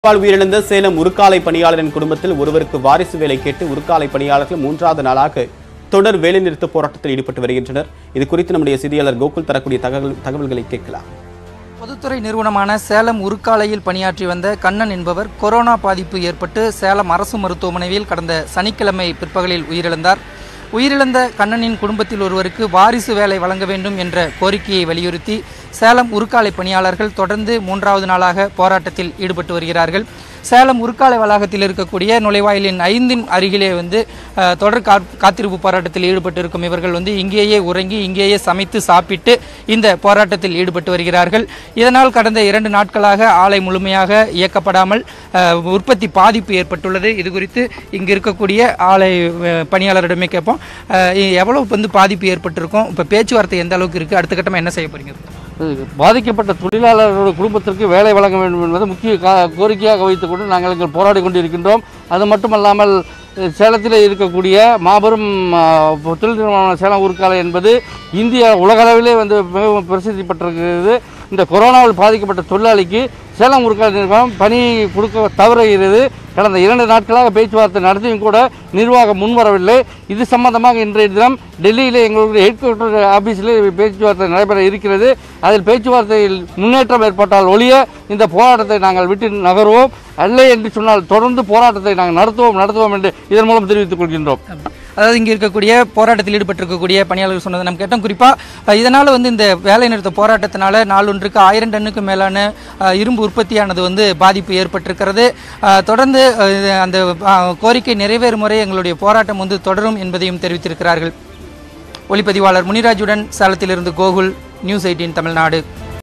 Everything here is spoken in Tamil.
வாழ் உயிரிழந்த சேலம் உருக்காலை பணியாளரின் குடும்பத்தில் ஒருவருக்கு வாரிசு வேலை கேட்டு உருக்காலை பணியாளர்கள் மூன்றாவது நாளாக தொடர் வேலைநிறுத்த போராட்டத்தில் ஈடுபட்டு வருகின்றனர் இது குறித்து நம்முடைய செய்தியாளர் கோகுல் தரக்கூடிய தகவல் தகவல்களை கேட்கலாம் பொதுத்துறை நிறுவனமான சேலம் உருக்காலையில் பணியாற்றி வந்த கண்ணன் என்பவர் கொரோனா பாதிப்பு ஏற்பட்டு சேலம் அரசு மருத்துவமனையில் கடந்த சனிக்கிழமை பிற்பகலில் உயிரிழந்தார் உயிரிழந்த கண்ணனின் குடும்பத்தில் ஒருவருக்கு வாரிசு வேலை வழங்க வேண்டும் என்ற கோரிக்கையை வலியுறுத்தி சேலம் உருக்காலை பணியாளர்கள் தொடர்ந்து மூன்றாவது நாளாக போராட்டத்தில் ஈடுபட்டு வருகிறார்கள் சேலம் உருக்காலை வளாகத்தில் இருக்கக்கூடிய நுழைவாயிலின் ஐந்தின் அருகிலே வந்து அஹ், தொடர் கா காத்திருப்பு போராட்டத்தில் ஈடுபட்டிருக்கும் இவர்கள் வந்து இங்கேயே உறங்கி இங்கேயே சமைத்து சாப்பிட்டு இந்த போராட்டத்தில் ஈடுபட்டு வருகிறார்கள் இதனால் கடந்த இரண்டு நாட்களாக ஆலை முழுமையாக இயக்கப்படாமல் அஹ், உற்பத்தி பாதிப்பு ஏற்பட்டுள்ளது இது குறித்து இங்கு இருக்கக்கூடிய ஆலை அஹ், பணியாளரிடமே கேட்போம் அஹ், எவ்வளவு வந்து பாதிப்பு ஏற்பட்டிருக்கும் இப்போ பேச்சுவார்த்தை எந்த அளவுக்கு இருக்குது அடுத்த கட்டமாக என்ன செய்ய போறீங்க பாதிக்கப்பட்ட தொழிலாளர்களுடைய குடும்பத்திற்கு வேலை வழங்க வேண்டும் என்பது முக்கிய கா- கோரிக்கையாக வைத்துக்கொண்டு நாங்கள் இங்கே போராடி கொண்டிருக்கின்றோம் அது மட்டுமல்லாமல் அஹ், சேலத்தில் இருக்கக்கூடிய மாபெரும் அஹ், தொழில் நிறுவனமான சேலம் ஊர்க்காலை என்பது இந்திய உலகளவிலே வந்து மிகவும் பிரசித்தி பெற்றிருக்கிறது இந்த கொரோனாவில் பாதிக்கப்பட்ட தொழிலாளிக்கு சேலம் ஊர்க்காலை நிறுவனம் பணி கொடுக்க தவறுகிறது கடந்த இரண்டு நாட்களாக பேச்சுவார்த்தை நடத்தியும் கூட நிர்வாகம் முன்வரவில்லை இது சம்பந்தமாக இன்றைய தினம் டெல்லியிலே எங்களுடைய ஹெட் குவார்ட்டர் ஆஃபீஸில் பேச்சுவார்த்தை நடைபெற இருக்கிறது அதில் பேச்சுவார்த்தையில் முன்னேற்றம் ஏற்பட்டால் ஒழிய இந்த போராட்டத்தை நாங்கள் விட்டு நகர்வோம் அல்ல என்று சொன்னால் தொடர்ந்து போராட்டத்தை நாங்கள் நடத்துவோம் நடத்துவோம் என்று இதன் மூலம் தெரிவித்துக் கொள்கின்றோம் அதாவது இங்கே இருக்கக்கூடிய போராட்டத்தில் ஈடுபட்டிருக்கக்கூடிய பணியாளர்கள் சொன்னதை நம்ம கேட்டோம் குறிப்பாக இதனால் வந்து இந்த வேலை நிறுத்த போராட்டத்தினால நாளொன்றுக்கு ஆயிரம் டன்னுக்கு மேலான அஹ், இரும்பு உற்பத்தியானது வந்து பாதிப்பு ஏற்பட்டிருக்கிறது அஹ், தொடர்ந்து அஹ், இது அந்த அஹ், கோரிக்கை நிறைவேறும் முறை எங்களுடைய போராட்டம் வந்து தொடரும் என்பதையும் தெரிவித்திருக்கிறார்கள் ஒளிப்பதிவாளர் முனிராஜுடன் சேலத்திலிருந்து கோகுல் நியூஸ் எயிட்டீன் தமிழ்நாடு